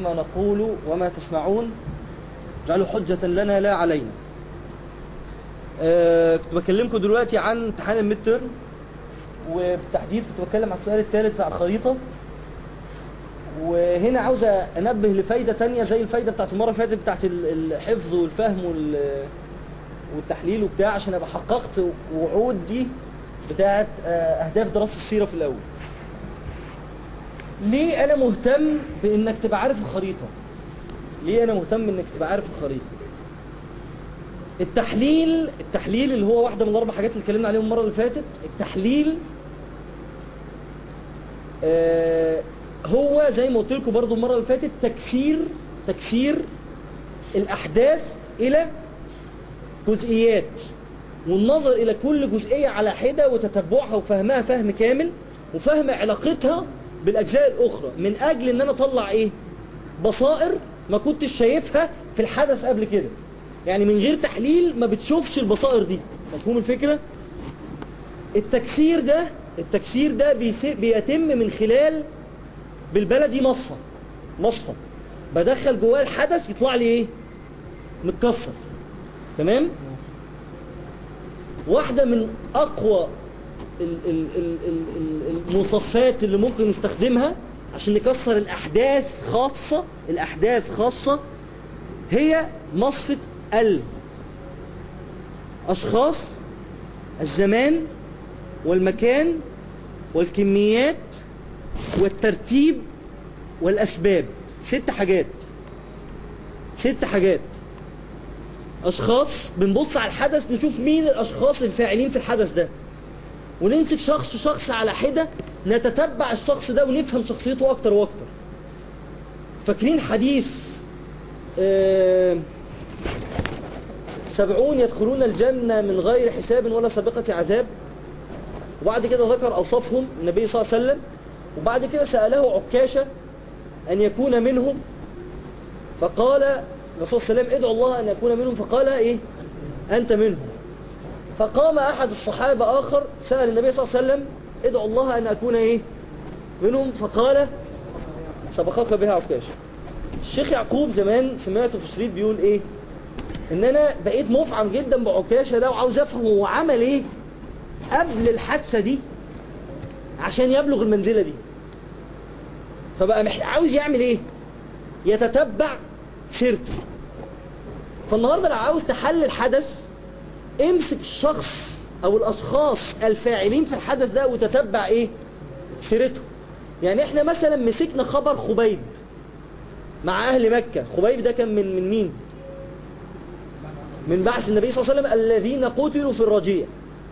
ما نقول وما تسمعون اجعلوا حجة لنا لا علينا أه كنت بكلمكم دلوقتي عن امتحان الميد ترم وبالتحديد كنت بتكلم على السؤال الثالث بتاع الخريطة وهنا عاوز انبه لفايدة تانية زي الفايدة بتاعت المرة اللي فاتت بتاعت الحفظ والفهم وال- والتحليل وبتاع عشان ابقى حققت وعود دي بتاعت آه، اهداف دراسة السيرة في الاول ليه انا مهتم بانك تبقى عارف الخريطة ليه انا مهتم انك تبقى عارف الخريطة التحليل التحليل اللي هو واحدة من الاربع حاجات اللي اتكلمنا عليهم المرة اللي فاتت التحليل آه هو زي ما قلت لكم برضو المرة اللي فاتت تكسير تكسير الاحداث الى جزئيات والنظر الى كل جزئية على حدة وتتبعها وفهمها فهم كامل وفهم علاقتها بالاجزاء الاخرى من اجل ان انا اطلع ايه بصائر ما كنتش شايفها في الحدث قبل كده يعني من غير تحليل ما بتشوفش البصائر دي مفهوم الفكرة التكسير ده التكسير ده بيت- بيتم من خلال بالبلدي مصفى مصفى بدخل جواه الحدث يطلع لي ايه متكسر تمام واحدة من اقوى ال- ال- ال- ال- ال- المصفات اللي ممكن نستخدمها عشان نكسر الاحداث خاصة الاحداث خاصة هي مصفة الاشخاص الزمان والمكان والكميات والترتيب والاسباب ست حاجات ست حاجات اشخاص بنبص على الحدث نشوف مين الاشخاص الفاعلين في الحدث ده ونمسك شخص شخص على حدة نتتبع الشخص ده ونفهم شخصيته اكتر واكتر فاكرين حديث آه، سبعون يدخلون الجنة من غير حساب ولا سابقة عذاب وبعد كده ذكر أوصافهم النبي صلى الله عليه وسلم وبعد كده سأله عكاشة أن يكون منهم فقال الرسول صلى الله عليه وسلم ادعو الله أن يكون منهم فقال إيه أنت منهم فقام أحد الصحابة آخر سأل النبي صلى الله عليه وسلم ادعو الله أن أكون إيه منهم فقال سبقك بها عكاشة الشيخ يعقوب زمان سمعته في شريط بيقول ايه ان انا بقيت مفعم جدا بعكاشة ده وعاوز افهم هو عمل ايه قبل الحادثة دي عشان يبلغ المنزلة دي فبقى مح... عاوز يعمل ايه يتتبع سيرته فالنهاردة لو عاوز تحلل حدث امسك الشخص او الاشخاص الفاعلين في الحدث ده وتتبع ايه سيرته يعني احنا مثلا مسكنا خبر خبيب مع اهل مكة خبيب ده كان من من مين من بعث النبي صلى الله عليه وسلم الذين قتلوا في الرجيع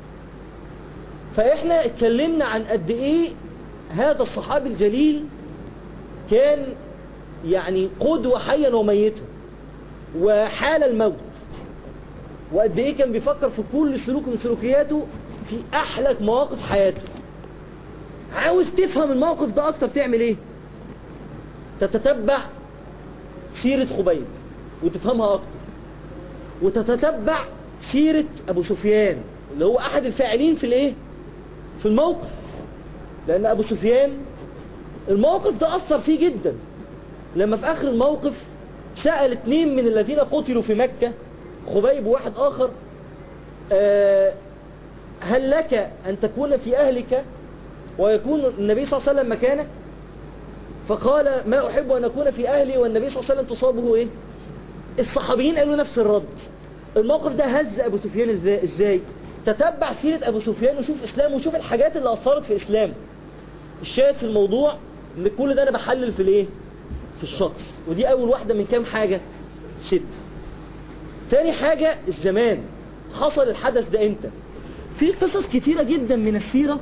فاحنا اتكلمنا عن قد ايه هذا الصحابي الجليل كان يعني قدوة حيا وميتا وحال الموت وقد ايه كان بيفكر في كل سلوك من سلوكياته في احلك مواقف حياته عاوز تفهم الموقف ده اكتر تعمل ايه تتتبع سيرة خبيب وتفهمها اكتر وتتتبع سيرة ابو سفيان اللي هو احد الفاعلين في الايه في الموقف لان ابو سفيان الموقف ده اثر فيه جدا لما في اخر الموقف سأل اتنين من الذين قتلوا في مكة خبيب وواحد اخر آه هل لك ان تكون في اهلك ويكون النبي صلى الله عليه وسلم مكانك فقال ما احب ان اكون في اهلي والنبي صلى الله عليه وسلم تصابه ايه الصحابيين قالوا نفس الرد الموقف ده هز ابو سفيان ازاي ازاي تتبع سيرة ابو سفيان وشوف اسلامه وشوف الحاجات اللي اثرت في اسلامه الشاهد في الموضوع ان كل ده انا بحلل في الايه في الشخص ودي اول واحدة من كام حاجة ست تاني حاجة الزمان حصل الحدث ده امتى في قصص كتيرة جدا من السيرة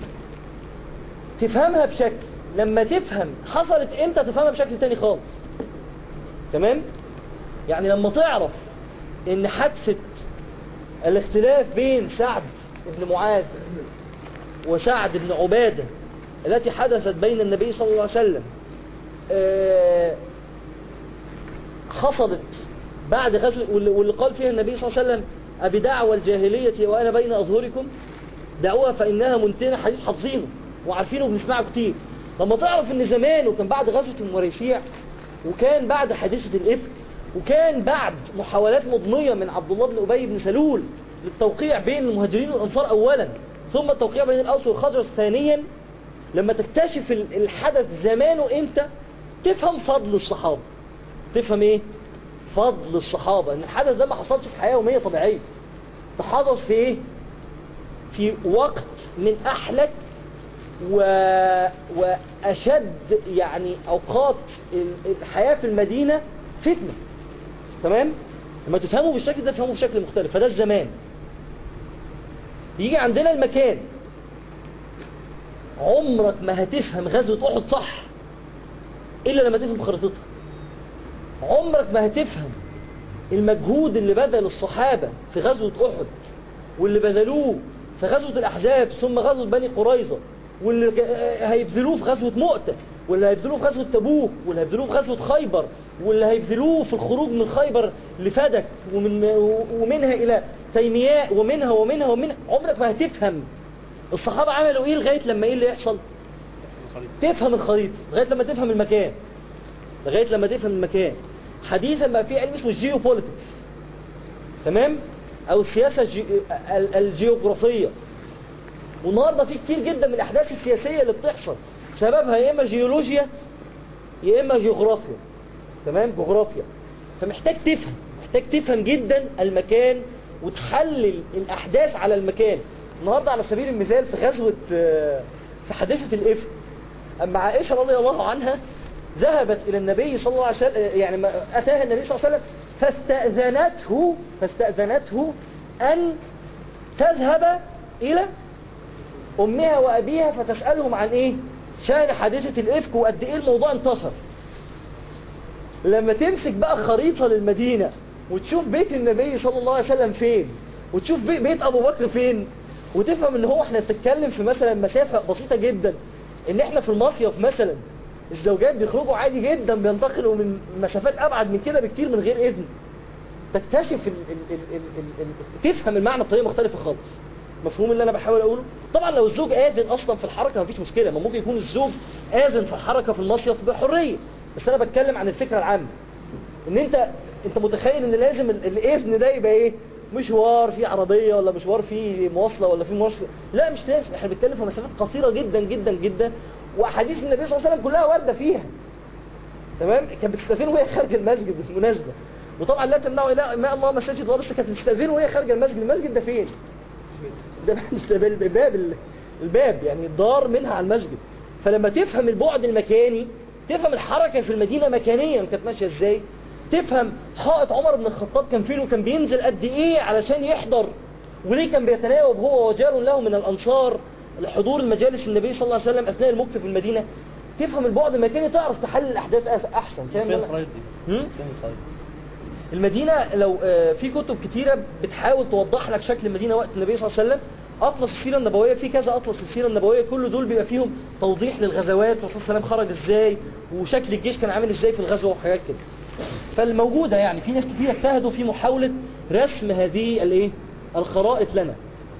تفهمها بشكل لما تفهم حصلت امتى تفهمها بشكل تاني خالص تمام يعني لما تعرف ان حادثة الاختلاف بين سعد بن معاذ وسعد بن عبادة التي حدثت بين النبي صلى الله عليه وسلم آه، حصلت بعد غزو واللي واللي قال فيها النبي صلى الله عليه وسلم أبي دعوى الجاهلية وأنا بين أظهركم دعوها فإنها منتنة حديث حافظينه وعارفينه وبنسمعه كتير لما تعرف ان زمان وكان بعد غزوة المريسيع وكان بعد حادثة الإفك وكان بعد محاولات مضنية من عبد الله بن أبي بن سلول للتوقيع بين المهاجرين والأنصار أولا ثم التوقيع بين الأوس والخزرج ثانيا لما تكتشف ال- الحدث زمانه امتى تفهم فضل الصحابة تفهم ايه فضل الصحابة ان الحدث ده ما حصلش في حياة يومية طبيعية ده حدث في ايه في وقت من احلك و... واشد يعني اوقات ال- الحياة في المدينة فتنة تمام لما تفهمه بالشكل ده تفهمه بشكل مختلف فده الزمان يجي عندنا المكان عمرك ما هتفهم غزوة أحد صح إلا لما تفهم خريطتها عمرك ما هتفهم المجهود اللي بذل الصحابة في غزوة أحد واللي بذلوه في غزوة الأحزاب ثم غزوة بني قريظة واللي جا- هيبذلوه في غزوة مؤتة واللي هيبذلوه في غزوة تبوك واللي هيبذلوه في غزوة خيبر واللي هيبذلوه في الخروج من خيبر لفدك ومن ومنها إلى تيمياء ومنها ومنها ومنها عمرك ما هتفهم الصحابة عملوا ايه لغاية لما ايه اللي يحصل تفهم الخريطة لغاية لما تفهم المكان لغاية لما تفهم المكان حديثا بقى في علم اسمه الجيوبوليتكس تمام او السياسة الجي... ال- الجيوغرافية والنهاردة في كتير جدا من الاحداث السياسية اللي بتحصل سببها يا اما جيولوجيا يا اما جغرافيا تمام جغرافيا فمحتاج تفهم محتاج تفهم جدا المكان وتحلل الاحداث على المكان النهارده على سبيل المثال في غزوه آه، في حادثه الافك اما عائشه رضي الله عنها ذهبت الى النبي صلى الله عليه وسلم آه، يعني ما- اتاها النبي صلى الله عليه وسلم فاستاذنته فاستاذنته ان تذهب الى امها وابيها فتسالهم عن ايه شان حادثه الافك وقد ايه الموضوع انتشر لما تمسك بقى خريطة للمدينة وتشوف بيت النبي صلى الله عليه وسلم فين وتشوف بي- بيت ابو بكر فين وتفهم ان هو احنا بنتكلم في مثلا مسافة بسيطة جدا ان احنا في المصيف مثلا الزوجات بيخرجوا عادي جدا بينتقلوا من مسافات ابعد من كده بكتير من غير اذن تكتشف ال ال ال ال ال ال تفهم المعنى بطريقة مختلفة خالص مفهوم اللي انا بحاول اقوله طبعا لو الزوج اذن اصلا في الحركة مفيش مشكلة ما ممكن يكون الزوج اذن في الحركة في المصيف بحرية بس انا بتكلم عن الفكرة العامة ان انت انت متخيل ان لازم ال- الاذن ده يبقى ايه مشوار فيه عربية ولا مشوار فيه مواصلة ولا فيه مواصلة لا مش لازم احنا بنتكلم في مسافات قصيرة جدا جدا جدا واحاديث النبي صلى الله عليه وسلم كلها واردة فيها تمام كانت بتستاذن وهي خارجة المسجد بالمناسبة وطبعا لا تمنعوا الى ما الله مساجد الله بس كانت بتستاذن وهي خارجة المسجد المسجد ده فين ده ده الباب ال- الباب يعني الدار منها على المسجد فلما تفهم البعد المكاني تفهم الحركة في المدينة مكانيا كانت ماشية ازاي تفهم حائط عمر بن الخطاب كان فين وكان بينزل قد ايه علشان يحضر وليه كان بيتناوب هو وجار له من الانصار لحضور المجالس النبي صلى الله عليه وسلم اثناء المكث في المدينة تفهم البعد المكاني تعرف تحلل الاحداث أس- احسن فاهم فين ولا؟ الخرايط دي؟ هم؟ فين الخرايط؟ المدينة لو آه، في كتب كتيرة بتحاول توضح لك شكل المدينة وقت النبي صلى الله عليه وسلم أطلس السيرة النبوية في كذا أطلس السيرة النبوية كل دول بيبقى فيهم توضيح للغزوات والرسول صلى الله عليه وسلم خرج ازاي وشكل الجيش كان عامل ازاي في الغزوة وحاجات كده فالموجودة يعني في ناس كتير اجتهدوا في محاولة رسم هذه الايه الخرائط لنا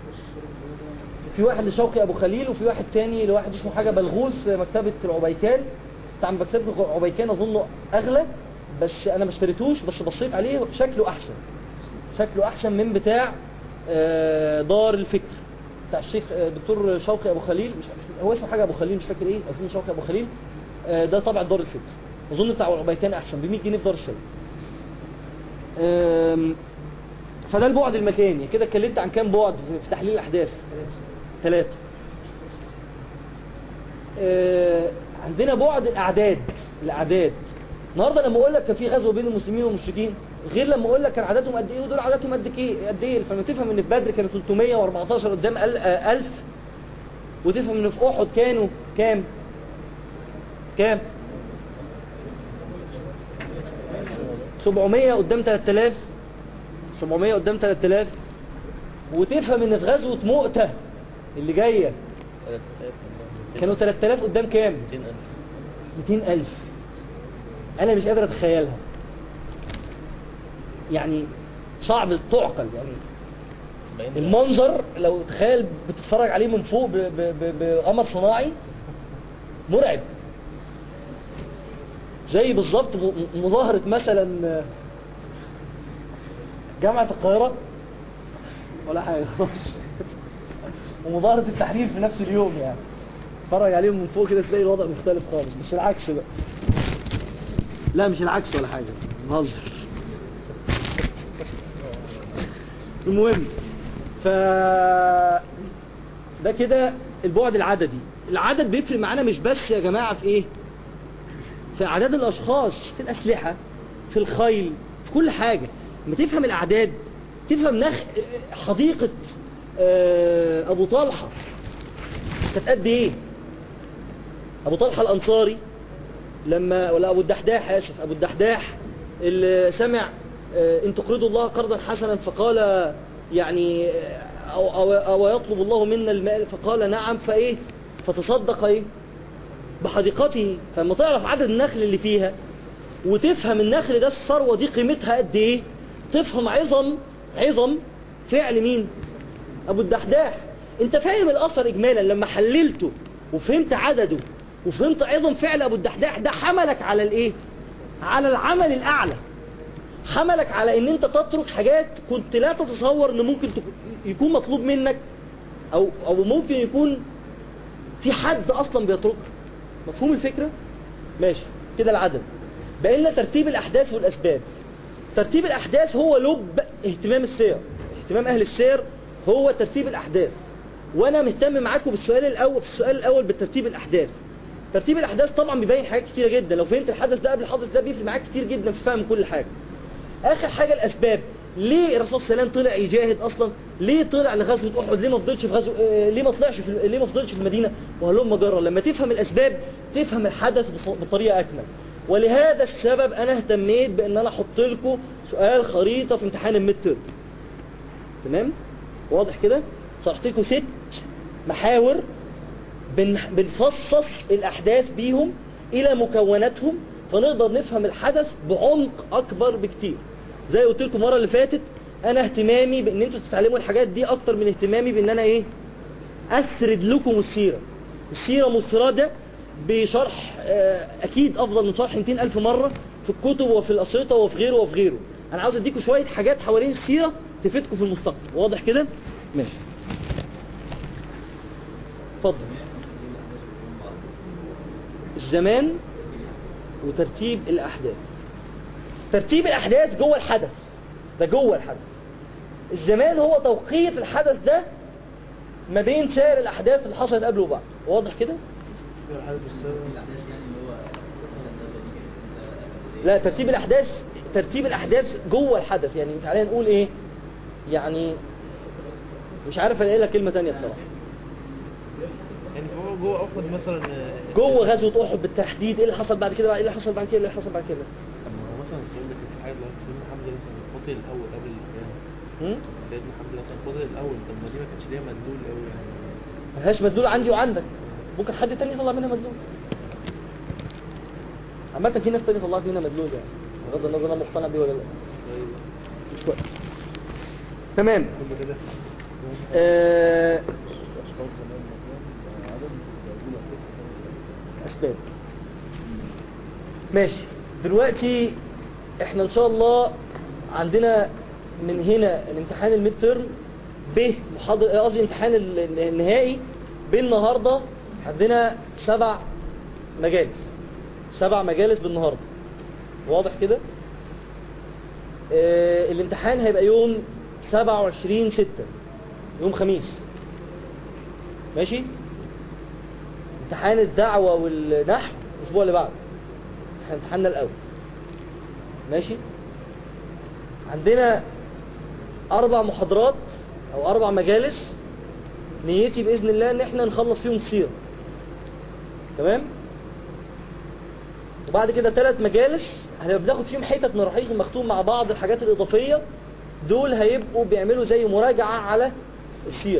في واحد لشوقي ابو خليل وفي واحد تاني لواحد اسمه حاجة بلغوث مكتبة العبيكان بتاع مكتبة العبيكان اظنه اغلى بس انا ما اشتريتوش بس بصيت عليه شكله احسن شكله احسن من بتاع آه، دار الفكر بتاع الشيخ آه، دكتور شوقي ابو خليل مش مش- هو اسمه حاجه ابو خليل مش فاكر ايه اظن شوقي ابو خليل آه، ده طبع دار الفكر اظن بتاع العبيكان احسن ب 100 جنيه في دار الشيء آم، فده البعد المكاني كده اتكلمت عن كام بعد في- في تحليل الاحداث ثلاثة آه، عندنا بعد الاعداد الاعداد النهارده لما اقول لك كان في غزوه بين المسلمين والمشركين غير لما اقول لك كان عددهم قد ايه ودول عددهم قد ايه قد ايه فلما تفهم ان في بدر كانوا 314 قدام ال- آه، 1000 وتفهم ان في احد كانوا كام كام 700 قدام 3000 700 قدام 3000 وتفهم ان في غزوه مؤته اللي جايه كانوا 3000 قدام كام 200000 200000 انا مش قادر اتخيلها يعني صعب تعقل يعني 70 المنظر لو تخيل بتتفرج عليه من فوق ب- ب- ب- بقمر صناعي مرعب زي بالظبط م- م- مظاهرة مثلا جامعة القاهرة ولا حاجة ومظاهرة التحرير في نفس اليوم يعني اتفرج عليهم من فوق كده تلاقي الوضع مختلف خالص مش العكس بقى لا مش العكس ولا حاجة بهزر المهم ف ده كده البعد العددي العدد بيفرق معانا مش بس يا جماعة في ايه في اعداد الاشخاص في الاسلحة في الخيل في كل حاجة لما تفهم الاعداد تفهم نخ حديقة آه، ابو طلحة كانت قد ايه ابو طلحة الانصاري لما ولا ابو الدحداح اسف ابو الدحداح اللي سمع آه، ان تقرضوا الله قرضا حسنا فقال يعني آه، أو, أو, أو يطلب الله منا المال فقال نعم فايه فتصدق ايه بحديقته فلما تعرف عدد النخل اللي فيها وتفهم النخل ده الثروة دي قيمتها قد ايه تفهم عظم عظم فعل مين ابو الدحداح انت فاهم الاثر اجمالا لما حللته وفهمت عدده وفهمت عظم فعل ابو الدحداح ده حملك على الايه على العمل الاعلى حملك على ان انت تترك حاجات كنت لا تتصور ان ممكن تك- يكون مطلوب منك او او ممكن يكون في حد اصلا بيتركها مفهوم الفكرة ماشي كده العدد بقى لنا ترتيب الاحداث والاسباب ترتيب الاحداث هو لب اهتمام السير اهتمام اهل السير هو ترتيب الاحداث وانا مهتم معاكم بالسؤال الاول في السؤال الاول بترتيب الاحداث ترتيب الاحداث طبعا بيبين حاجات كتيره جدا لو فهمت الحدث ده قبل الحدث ده بيفرق معاك كتير جدا في فهم كل حاجه اخر حاجه الاسباب ليه الرسول صلى الله عليه وسلم طلع يجاهد اصلا ليه طلع لغزوه احد ليه ما فضلش في غزو آه، ليه ما طلعش في ليه ما فضلش في المدينه وهلم جرى لما تفهم الاسباب تفهم الحدث بص- بطريقه اكمل ولهذا السبب انا اهتميت بان انا احط لكم سؤال خريطه في امتحان الميد تيرم تمام واضح كده شرحت لكم ست محاور بن- بنفصص الاحداث بيهم الى مكوناتهم فنقدر نفهم الحدث بعمق اكبر بكتير زي قلت لكم المره اللي فاتت انا اهتمامي بان انتوا تتعلموا الحاجات دي اكتر من اهتمامي بان انا ايه اسرد لكم السيره السيره مسرده بشرح آه، اكيد افضل من شرح 200 الف مره في الكتب وفي الاشرطه وفي غيره وفي غيره انا عاوز اديكم شويه حاجات حوالين السيره تفيدكم في المستقبل واضح كده ماشي اتفضل الزمان وترتيب الأحداث ترتيب الأحداث جوه الحدث ده جوه الحدث الزمان هو توقيت الحدث ده ما بين سائر الأحداث اللي حصلت قبله وبعد واضح كده؟ لا ترتيب الأحداث ترتيب الأحداث جوه الحدث يعني تعالى نقول إيه يعني مش عارف الاقي لك كلمة تانية بصراحة يعني هو جوه احد مثلا آه، جوه غزوة أحد بالتحديد إيه اللي حصل بعد كده بقى إيه اللي حصل بعد كده إيه اللي حصل بعد كده طب ما هو مثلا السؤال ده كان في حاجه دلوقتي سيدنا حمزه مثلا قتل الاول قبل القيامه هم؟ سيدنا حمزه مثلا قتل الاول طب ما دي ما كانش ليها مدلول قوي يعني ملهاش مدلول عندي وعندك ممكن حد تاني يطلع منها مدلول عامة في ناس تاني طلعت منها مدلول يعني بغض النظر انا مقتنع بيه ولا لا طيب مش وقت تمام كل كده آه، اسباب ماشي دلوقتي احنا ان شاء الله عندنا من هنا الامتحان الميد ترم ب محاضر آه، قصدي امتحان ال- ال- النهائي بالنهارده عندنا سبع مجالس سبع مجالس بالنهارده واضح كده آه، الامتحان هيبقى يوم 27 6 يوم خميس ماشي امتحان الدعوة والنحو الاسبوع اللي بعده احنا امتحاننا الاول ماشي عندنا اربع محاضرات او اربع مجالس نيتي باذن الله ان احنا نخلص فيهم السيرة تمام وبعد كده ثلاث مجالس هنبقى بناخد فيهم حتت من رحيق المختوم مع بعض الحاجات الاضافية دول هيبقوا بيعملوا زي مراجعة على السيرة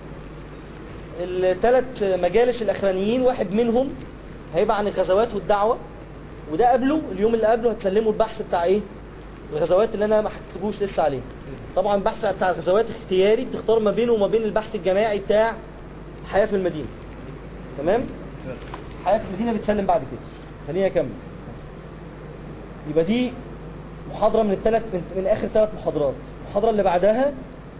الثلاث مجالس الاخرانيين واحد منهم هيبقى عن الغزوات والدعوة وده قبله اليوم اللي قبله هتسلموا البحث بتاع ايه الغزوات اللي انا ما حكيتلكوش لسه عليه طبعا البحث بتاع الغزوات اختياري بتختار ما بينه وما بين البحث الجماعي بتاع حياة في المدينة تمام حياة في المدينة بتسلم بعد كده خليني اكمل يبقى دي محاضرة من الثلاث من, من آخر ثلاث محاضرات المحاضرة اللي بعدها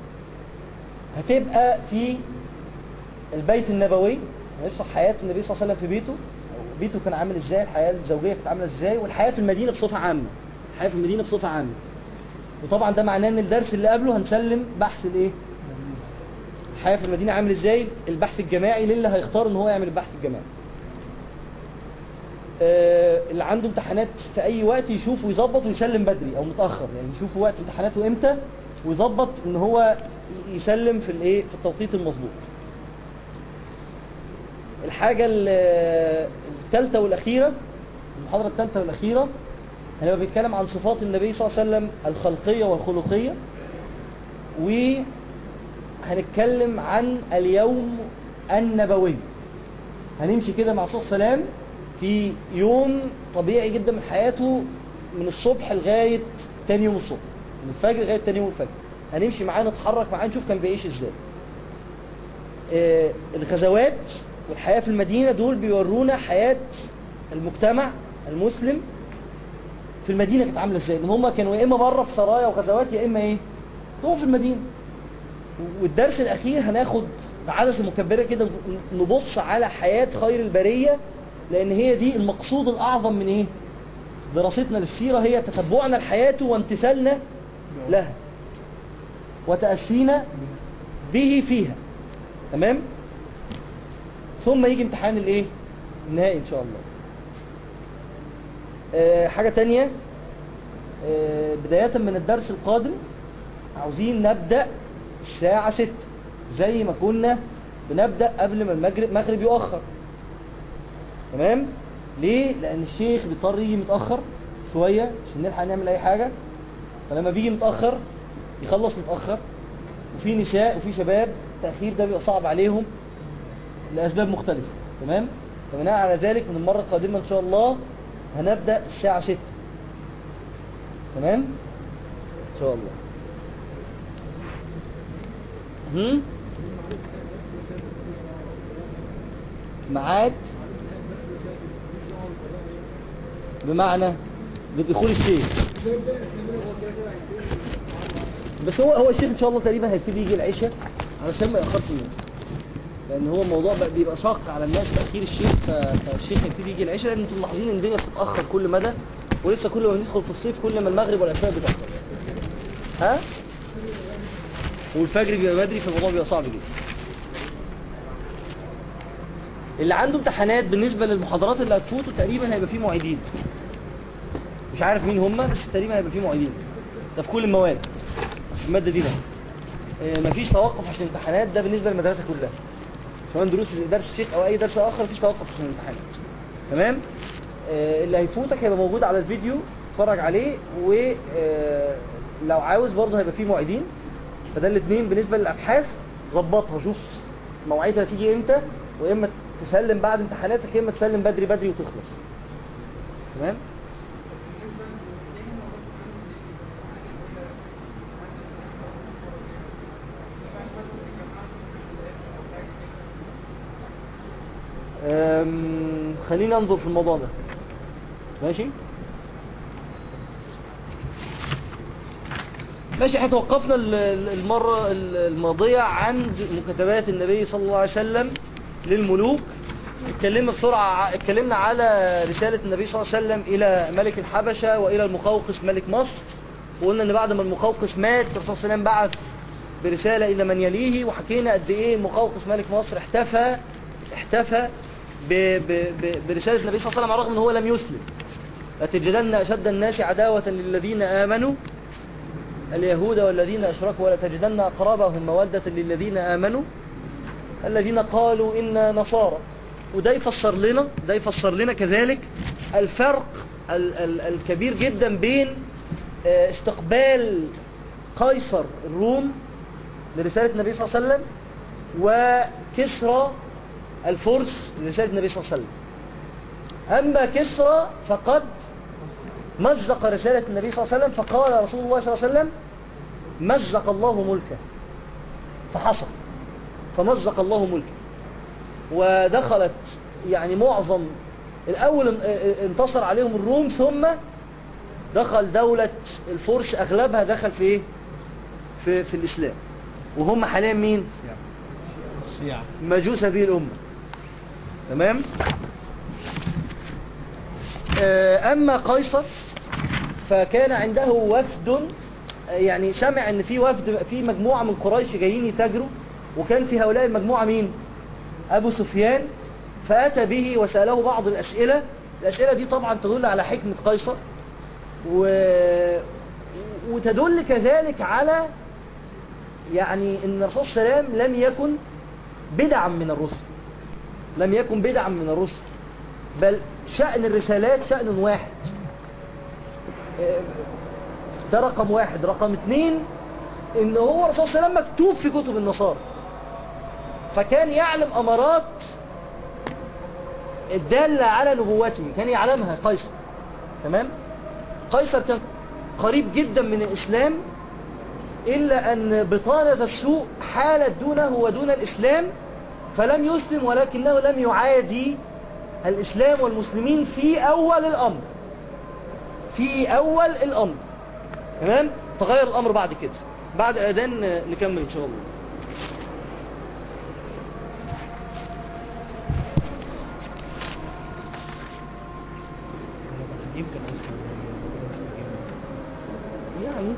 هتبقى في البيت النبوي هنشرح حياة النبي صلى الله عليه وسلم في بيته بيته كان عامل ازاي الحياة الزوجية كانت عاملة ازاي والحياة في المدينة بصفة عامة الحياة في المدينة بصفة عامة وطبعا ده معناه ان الدرس اللي قبله هنسلم بحث الايه الحياة في المدينة عامل ازاي البحث الجماعي للي هيختار ان هو يعمل البحث الجماعي آه، اللي عنده امتحانات في اي وقت يشوف ويظبط ويسلم بدري او متاخر يعني يشوف وقت امتحاناته امتى ويظبط ان هو يسلم في الايه في التوقيت المظبوط الحاجه الثالثه والاخيره المحاضره الثالثه والاخيره هنبقى بيتكلم عن صفات النبي صلى الله عليه وسلم الخلقيه والخلقيه وهنتكلم عن اليوم النبوي هنمشي كده مع صلى السلام في يوم طبيعي جدا من حياته من الصبح لغاية تاني يوم الصبح من الفجر لغاية تاني يوم الفجر هنمشي معاه نتحرك معاه نشوف كان بيعيش ازاي آه الغزوات والحياة في المدينة دول بيورونا حياة المجتمع المسلم في المدينة كانت عاملة ازاي لان هم كانوا يا اما بره في سرايا وغزوات يا اما ايه هو في المدينة والدرس الاخير هناخد بعدسة مكبرة كده نبص على حياة خير البرية لان هي دي المقصود الاعظم من ايه دراستنا للسيرة هي تتبعنا لحياته وامتثالنا لها وتأسينا به فيها تمام ثم يجي امتحان الايه النهائي ان شاء الله آه حاجة تانية آه بداية من الدرس القادم عاوزين نبدأ الساعة ستة زي ما كنا بنبدأ قبل ما المغرب مغرب يؤخر تمام ليه لان الشيخ بيضطر يجي متاخر شويه عشان نلحق نعمل اي حاجه فلما بيجي متاخر يخلص متاخر وفي نساء وفي شباب التاخير ده بيبقى صعب عليهم لاسباب مختلفه تمام فبناء على ذلك من المره القادمه ان شاء الله هنبدا الساعه 6 تمام ان شاء الله هم ميعاد بمعنى بدخول الشيخ بس هو هو الشيخ ان شاء الله تقريبا هيبتدي يجي العشاء علشان ما ياخرش الناس لان هو الموضوع بقى بيبقى شاق على الناس تاخير الشيخ ف- فالشيخ هيبتدي يجي العشاء لان انتم ملاحظين ان الدنيا بتتاخر كل مدى ولسه كل ما ندخل في الصيف كل ما المغرب والعشاء بتاخر ها والفجر بيبقى بدري فالموضوع بيبقى صعب جدا اللي عنده امتحانات بالنسبة للمحاضرات اللي هتفوته تقريبا هيبقى فيه معيدين مش عارف مين هم بس تقريبا هيبقى فيه معيدين ده في كل المواد مش المادة دي بس آه، مفيش توقف عشان الامتحانات ده بالنسبة للمدرسة كلها سواء دروس درس الشيخ او اي درس اخر مفيش توقف عشان الامتحانات تمام آه، اللي هيفوتك هيبقى موجود على الفيديو اتفرج عليه ولو عاوز برضه هيبقى فيه معيدين فده الاثنين بالنسبة للابحاث ظبطها شوف مواعيدها هتيجي امتى واما تسلم بعد امتحاناتك يا اما تسلم بدري بدري وتخلص تمام أم، خلينا ننظر في الموضوع ده ماشي ماشي احنا توقفنا ال- ال- المرة ال- الماضية عند مكتبات النبي صلى الله عليه وسلم للملوك اتكلمنا بسرعة اتكلمنا على رسالة النبي صلى الله عليه وسلم إلى ملك الحبشة وإلى المقوقس ملك مصر وقلنا ان بعد ما المقوقس مات الرسول صلى الله عليه وسلم بعث برسالة إلى من يليه وحكينا قد إيه المقوقس ملك مصر احتفى احتفى ب ب ب برسالة النبي صلى الله عليه وسلم على الرغم ان هو لم يسلم لتجدن أشد الناس عداوة للذين آمنوا اليهود والذين أشركوا ولا تجدن أقربهم مودة للذين آمنوا الذين قالوا إنا نصارى وده يفسر لنا ده يفسر لنا كذلك الفرق ال ال الكبير جدا بين آه، استقبال قيصر الروم لرسالة النبي صلى الله عليه وسلم وكسرى الفرس لرسالة النبي صلى الله عليه وسلم أما كسرى فقد مزق رسالة النبي صلى الله عليه وسلم فقال رسول الله صلى الله عليه وسلم مزق الله ملكه فحصل فمزق الله ملكه ودخلت يعني معظم الأول ان- انتصر عليهم الروم ثم دخل دولة الفرس اغلبها دخل في ايه في, في الاسلام وهم حاليا مين الشيعة مجوس هذه الامة تمام آه، اما قيصر فكان عنده وفد آه، يعني سمع ان في وفد في مجموعة من قريش جايين يتاجروا وكان في هؤلاء المجموعة مين ابو سفيان فاتى به وسأله بعض الاسئلة الاسئلة دي طبعا تدل على حكمة قيصر و... وتدل كذلك على يعني ان الرسول صلى الله عليه وسلم لم يكن بدعا من الرسل لم يكن بدعا من الرسل بل شأن الرسالات شأن واحد آه، ده رقم واحد رقم اتنين ان هو الرسول صلى الله عليه وسلم مكتوب في كتب النصارى فكان يعلم امارات الدالة على نبوته كان يعلمها قيصر تمام قيصر كان قريب جدا من الاسلام إلا أن بطانة السوء حالت دونه ودون الإسلام فلم يسلم ولكنه لم يعادي الإسلام والمسلمين في أول الأمر في أول الأمر تمام تغير الأمر بعد كده بعد الأذان نكمل إن شاء الله يمكن اصلا يعني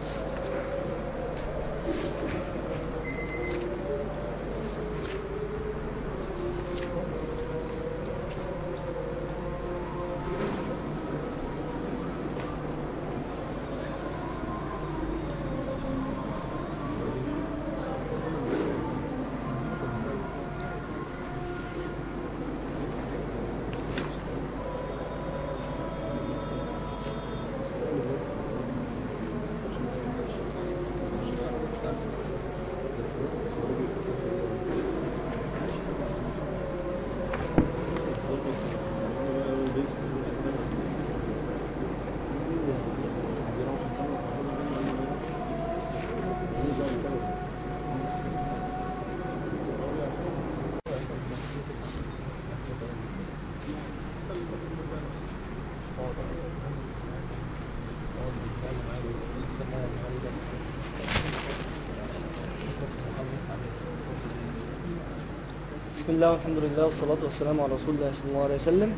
بسم الله والحمد لله والصلاة والسلام على رسول الله صلى الله عليه وسلم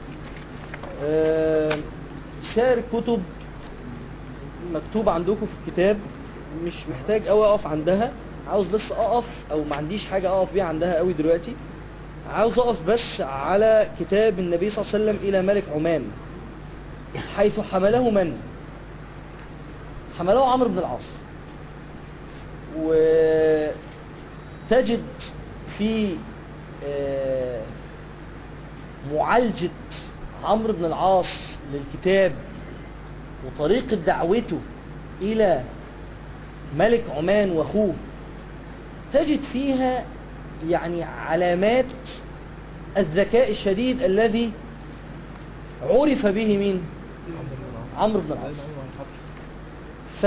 آه، شعر كتب مكتوب عندكم في الكتاب مش محتاج قوي اقف عندها عاوز بس اقف او ما عنديش حاجة اقف بيها عندها قوي دلوقتي عاوز اقف بس على كتاب النبي صلى الله عليه وسلم الى ملك عمان حيث حمله من حمله عمرو بن العاص وتجد في آه، معالجة عمرو بن العاص للكتاب وطريقة دعوته إلى ملك عمان وأخوه تجد فيها يعني علامات الذكاء الشديد الذي عرف به مين عمرو بن العاص ف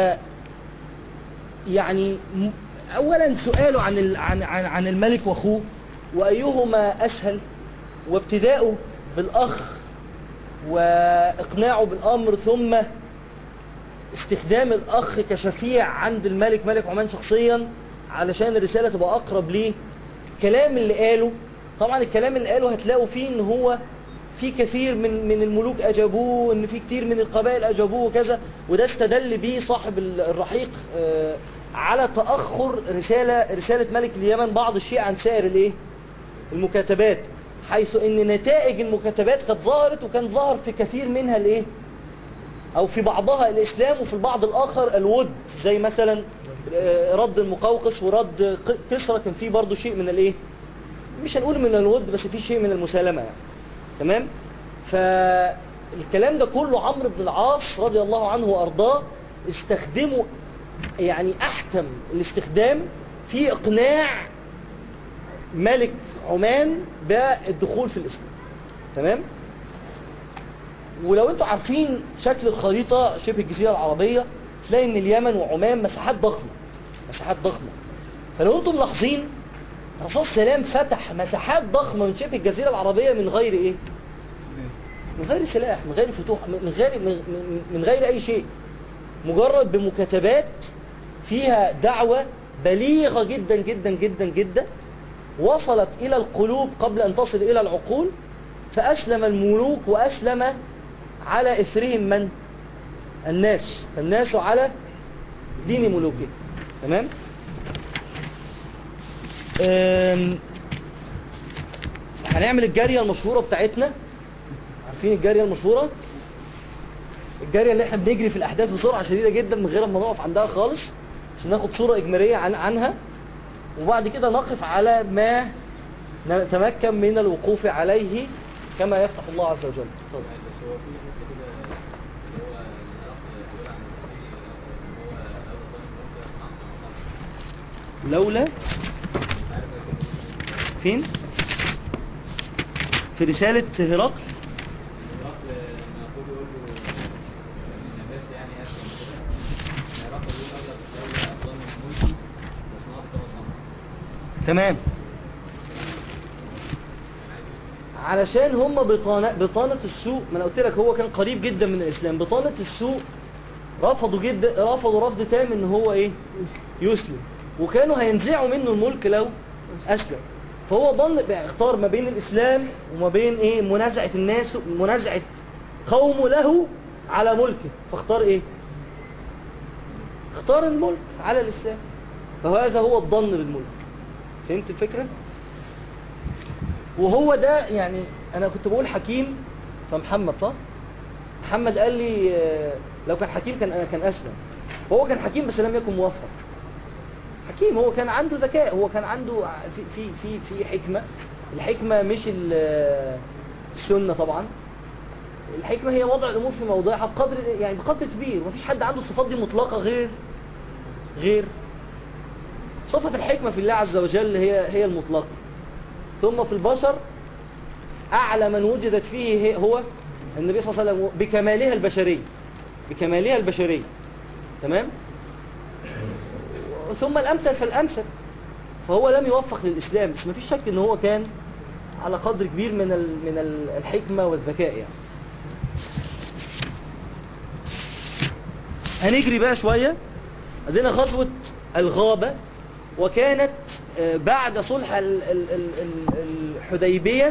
يعني م- اولا سؤاله عن ال- عن عن عن الملك واخوه وايهما اسهل وابتداؤه بالاخ واقناعه بالامر ثم استخدام الاخ كشفيع عند الملك ملك عمان شخصيا علشان الرساله تبقى اقرب ليه الكلام اللي قاله طبعا الكلام اللي قاله هتلاقوا فيه ان هو في كثير من من الملوك اجابوه ان في كتير من القبائل اجابوه وكذا وده استدل بيه صاحب ال- الرحيق آه، على تاخر رساله رساله ملك اليمن بعض الشيء عن سائر الايه المكاتبات حيث ان نتائج المكاتبات قد ظهرت وكان ظهر في كثير منها الايه او في بعضها الاسلام وفي البعض الاخر الود زي مثلا آه، رد المقوقس ورد ق- كسرى كان فيه برضو شيء من الايه مش هنقول من الود بس في شيء من المسالمة يعني تمام فالكلام ده كله عمرو بن العاص رضي الله عنه وارضاه استخدمه يعني احكم الاستخدام في اقناع ملك عمان بالدخول في الاسلام تمام ولو انتوا عارفين شكل الخريطة شبه الجزيرة العربية تلاقي ان اليمن وعمان مساحات ضخمة مساحات ضخمة فلو انتم ملاحظين الرسول صلى الله عليه وسلم فتح مساحات ضخمة من شبه الجزيرة العربية من غير ايه من غير سلاح من غير فتوح من غير من- من- من غير اي شيء مجرد بمكاتبات فيها دعوة بليغة جدا جدا جدا جدا وصلت إلى القلوب قبل أن تصل إلى العقول فأسلم الملوك وأسلم على إثرهم من؟ الناس الناس على دين ملوكهم تمام؟ أم، هنعمل الجارية المشهورة بتاعتنا عارفين الجارية المشهورة؟ الجارية اللي احنا بنجري في الأحداث بسرعة شديدة جدا من غير ما نقف عندها خالص عشان ناخد صورة إجمالية عن عنها وبعد كده نقف على ما نتمكن من الوقوف عليه كما يفتح الله عز وجل اتفضل. بس هو في حته كده اللي هو العراق بيقول عن المسيحي ان هو لولا ضل الموت لولا اصنعت مش عارف هيكون فين في رسالة هرقل العراق لما اخوه بيقول له ان الناس يعني اسلم كده العراق بيقول اغلب لولا ضل ملكي لصنعت كما صنعت تمام علشان هم بطانة, بطانة السوء ما انا قلت لك هو كان قريب جدا من الاسلام بطانة السوء رفضوا جدا رفضوا رفض تام ان هو ايه يسلم وكانوا هينزعوا منه الملك لو اسلم فهو ظن بقى اختار ما بين الاسلام وما بين ايه منازعة الناس منازعة قومه له على ملكه فاختار ايه اختار الملك على الاسلام فهذا هو الظن بالملك فهمت الفكرة وهو ده يعني انا كنت بقول حكيم فمحمد صح محمد قال لي آه، لو كان حكيم كان كان اسلم هو كان حكيم بس لم يكن موفق حكيم هو كان عنده ذكاء هو كان عنده في في في في حكمة الحكمة مش ال- السنة طبعا الحكمة هي وضع الأمور في موضعها بقدر يعني بقدر كبير مفيش حد عنده الصفات دي مطلقة غير غير صفة الحكمة في الله عز وجل هي هي المطلقة ثم في البشر أعلى من وجدت فيه هي- هو النبي صلى الله عليه وسلم بكمالها البشرية بكمالها البشرية تمام ثم الأمثل فالأمثل فهو لم يوفق للإسلام بس ما فيش شك ان هو كان على قدر كبير من ال- من ال- الحكمة والذكاء يعني هنجري بقى شوية عندنا غزوة الغابة وكانت آه، بعد صلح ال- ال- ال- ال- الحديبية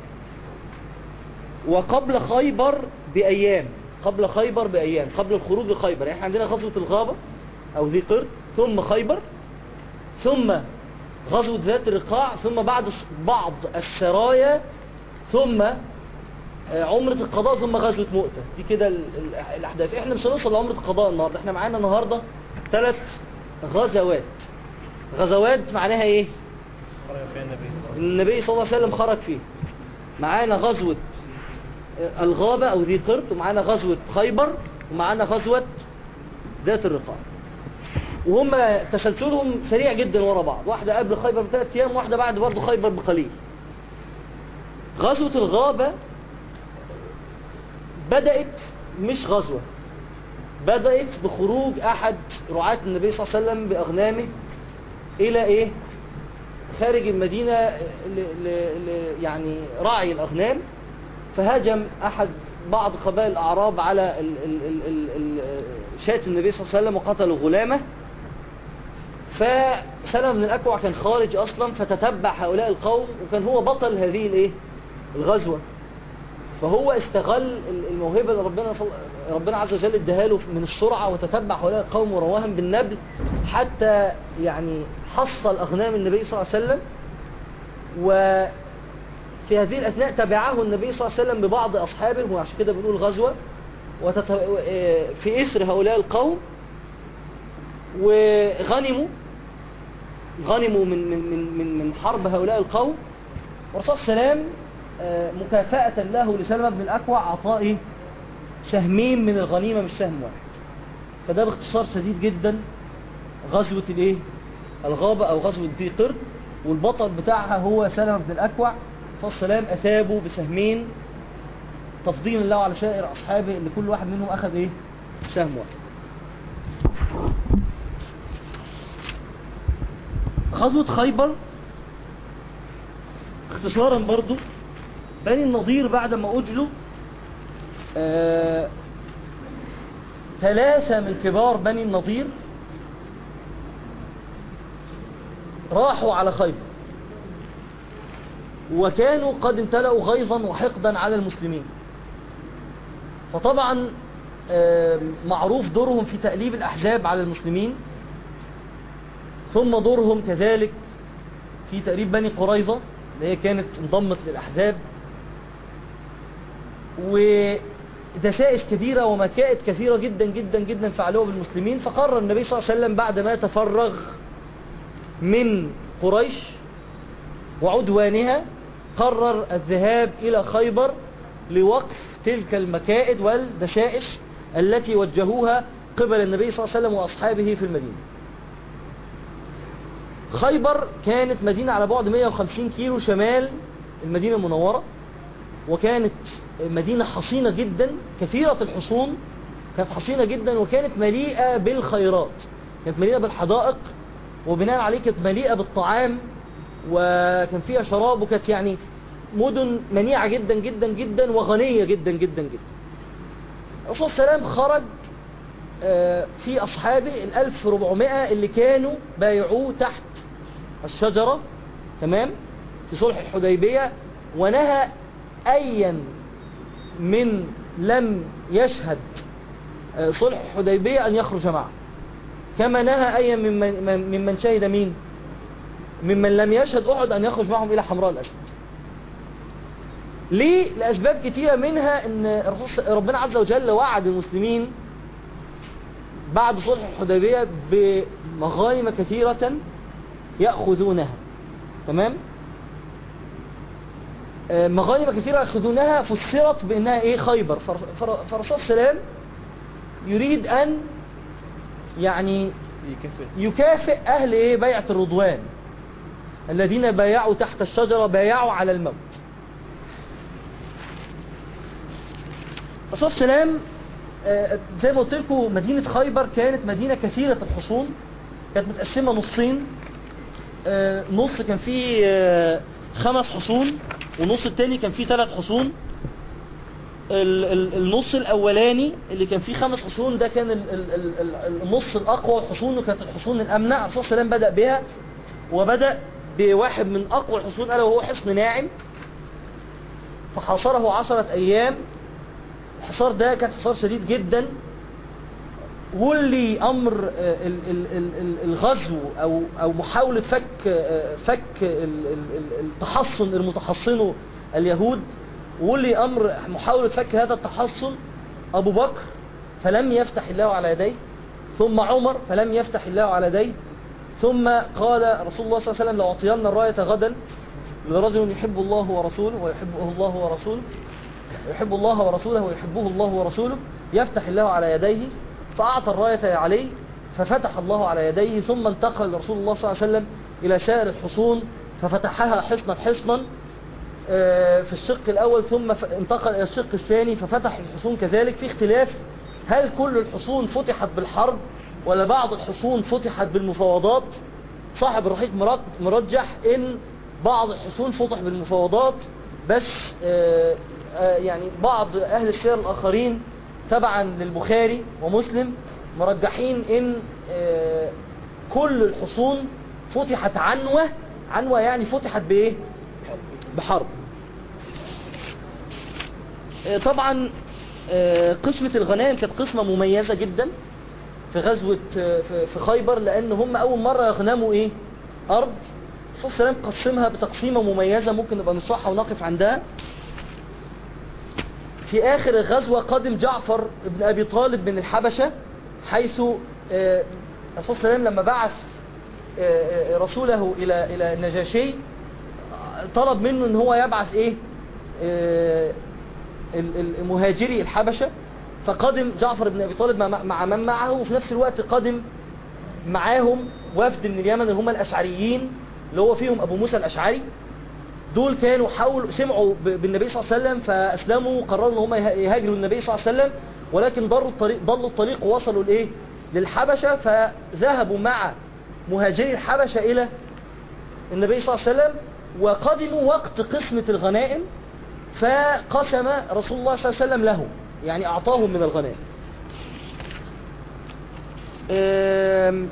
وقبل خيبر بأيام قبل خيبر بأيام قبل الخروج لخيبر يعني احنا عندنا غزوة الغابة أو ذي قرد ثم خيبر ثم غزوة ذات الرقاع ثم بعد س- بعض السرايا ثم آه، عمرة القضاء ثم غزوة مؤتة دي كده ال- ال- الأحداث احنا مش هنوصل لعمرة القضاء النهاردة احنا معانا النهاردة ثلاث غزوات غزوات معناها ايه خرج فيها النبي النبي صلى الله عليه وسلم خرج فيه معانا غزوة آه، الغابة او ذي قرد ومعانا غزوة خيبر ومعانا غزوة ذات الرقاع وهم تسلسلهم سريع جدا ورا بعض واحدة قبل خيبر بثلاث ايام واحدة بعد برضه خيبر بقليل غزوة الغابة بدأت مش غزوة بدأت بخروج أحد رعاة النبي صلى الله عليه وسلم بأغنامه إلى إيه خارج المدينة ل... ل... ل... يعني راعي الأغنام فهاجم أحد بعض قبائل الأعراب على ال... ال... ال... ال... ال... شاة النبي صلى الله عليه وسلم وقتلوا غلامه فسلمة بن الأكوع كان خارج أصلا فتتبع هؤلاء القوم وكان هو بطل هذه الإيه الغزوة فهو استغل الموهبة اللي ربنا صل... ربنا عز وجل اداها له من السرعة وتتبع هؤلاء القوم ورواهم بالنبل حتى يعني حصل أغنام النبي صلى الله عليه وسلم وفي هذه الأثناء تبعه النبي صلى الله عليه وسلم ببعض أصحابه وعشان كده بنقول غزوة وتت... في إثر هؤلاء القوم وغنموا غنموا من من من من, من حرب هؤلاء القوم والرسول صلى الله عليه وسلم آه، مكافأة له لسلمة بن الأكوع عطائه سهمين من الغنيمة مش سهم واحد فده باختصار شديد جدا غزوة الايه الغابة او غزوة ذي قرد والبطل بتاعها هو سلمة بن الأكوع صلى الله عليه وسلم أثابه بسهمين تفضيلا له على سائر أصحابه اللي كل واحد منهم أخذ ايه سهم واحد غزوة خيبر اختصارا برضو بني النضير بعد ما أجلوا آه، ثلاثة من كبار بني النضير راحوا على خيبر وكانوا قد امتلأوا غيظا وحقدا على المسلمين فطبعا آه، معروف دورهم في تأليب الأحزاب على المسلمين ثم دورهم كذلك في تأليب بني قريظة اللي هي كانت انضمت للأحزاب ودسائس كبيرة ومكائد كثيرة جدا جدا جدا فعلوها بالمسلمين فقرر النبي صلى الله عليه وسلم بعد ما تفرغ من قريش وعدوانها قرر الذهاب إلى خيبر لوقف تلك المكائد والدسائس التي وجهوها قبل النبي صلى الله عليه وسلم وأصحابه في المدينة خيبر كانت مدينة على بعد 150 كيلو شمال المدينة المنورة وكانت مدينة حصينة جدا كثيرة الحصون كانت حصينة جدا وكانت مليئة بالخيرات كانت مليئة بالحدائق وبناء عليه كانت مليئة بالطعام وكان فيها شراب وكانت يعني مدن منيعة جدا جدا جدا وغنية جدا جدا جدا الرسول صلى الله عليه وسلم خرج آه، في أصحابه ال 1400 اللي كانوا بايعوه تحت الشجرة تمام في صلح الحديبية ونهى أيا من لم يشهد آه، صلح الحديبية أن يخرج معه كما نهى أيا ممن, ممن شهد مين ممن لم يشهد أحد أن يخرج معهم إلى حمراء الأسد ليه لأسباب كتيرة منها أن الرسول- ربنا عز وجل وعد المسلمين بعد صلح الحديبية بمغانم كثيرة يأخذونها تمام آه، مغانم كثيرة يأخذونها فسرت بأنها إيه خيبر فر- فر- فالرسول صلى الله عليه وسلم يريد أن يعني يكافئ يكافئ أهل إيه بيعة الرضوان الذين بايعوا تحت الشجرة بايعوا على الموت الرسول صلى الله عليه وسلم آه، زي ما قلت لكم مدينة خيبر كانت مدينة كثيرة الحصون كانت متقسمة نصين آه، نص كان فيه آه، خمس حصون ونص التاني كان فيه ثلاث حصون ال- ال- النص الاولاني اللي كان فيه خمس حصون ده كان ال- ال- ال- ال- النص الاقوى الحصون وكانت الحصون الامنه الرسول صلى الله عليه وسلم بدا بها وبدا بواحد من اقوى الحصون الا وهو حصن ناعم فحاصره عشرة ايام الحصار ده كان حصار شديد جدا ولي امر آه، ال- ال- ال- ال- الغزو او او محاوله فك آه، فك ال- ال- ال- التحصن المتحصنه اليهود ولي امر محاوله فك هذا التحصن ابو بكر فلم يفتح الله على يديه ثم عمر فلم يفتح الله على يديه ثم قال رسول الله صلى الله عليه وسلم لاعطين الرايه غدا لرجل يحب الله ورسوله ويحبه الله ورسوله يحب الله ورسوله ويحبه الله ورسوله يفتح الله على يديه فأعطى الراية عليه ففتح الله على يديه ثم انتقل رسول الله صلى الله عليه وسلم إلى سائر الحصون ففتحها حصنا حصنا آه، في الشق الأول ثم ف- انتقل إلى الشق الثاني ففتح الحصون كذلك في اختلاف هل كل الحصون فتحت بالحرب ولا بعض الحصون فتحت بالمفاوضات صاحب الرحيق مرج- مرجح ان بعض الحصون فتح بالمفاوضات بس آه، آه، يعني بعض اهل السير الاخرين تبعا للبخاري ومسلم مرجحين ان آه، كل الحصون فتحت عنوة عنوة يعني فتحت بايه بحرب آه، طبعا آه، قسمة الغنائم كانت قسمة مميزة جدا في غزوة آه، في في خيبر لان هم اول مرة يغنموا ايه ارض الرسول صلى الله عليه وسلم قسمها بتقسيمة مميزة ممكن نبقى نشرحها ونقف عندها في آخر الغزوة قدم جعفر بن أبي طالب من الحبشة حيث آه، الرسول صلى الله عليه وسلم لما بعث آه، آه، رسوله إلى إلى النجاشي آه، طلب منه ان هو يبعث ايه آه، ال- ال- المهاجري الحبشة فقدم جعفر بن أبي طالب مع- مع من معه وفي نفس الوقت قدم معاهم وفد من اليمن اللي هم الأشعريين اللي هو فيهم أبو موسى الأشعري دول كانوا حاولوا سمعوا ب- بالنبي صلى الله عليه وسلم فأسلموا وقرروا ان هم يه- يهاجروا النبي صلى الله عليه وسلم ولكن ضلوا الطريق ضلوا الطريق ووصلوا لايه للحبشة فذهبوا مع مهاجري الحبشة إلى النبي صلى الله عليه وسلم وقدموا وقت قسمة الغنائم فقسم رسول الله صلى الله عليه وسلم لهم يعني أعطاهم من الغنائم آم،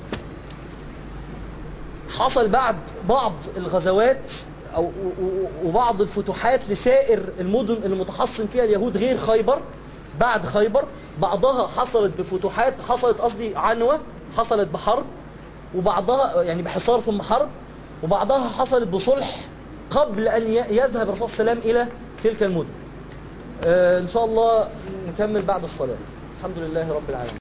حصل بعد بعض الغزوات أو و- و- وبعض الفتوحات لسائر المدن اللي متحصن فيها اليهود غير خيبر بعد خيبر بعضها حصلت بفتوحات حصلت قصدي عنوة حصلت بحرب وبعضها يعني بحصار ثم حرب وبعضها حصلت بصلح قبل أن ي- يذهب الرسول صلى الله عليه وسلم إلى تلك المدن آه، إن شاء الله نكمل بعد الصلاة الحمد لله رب العالمين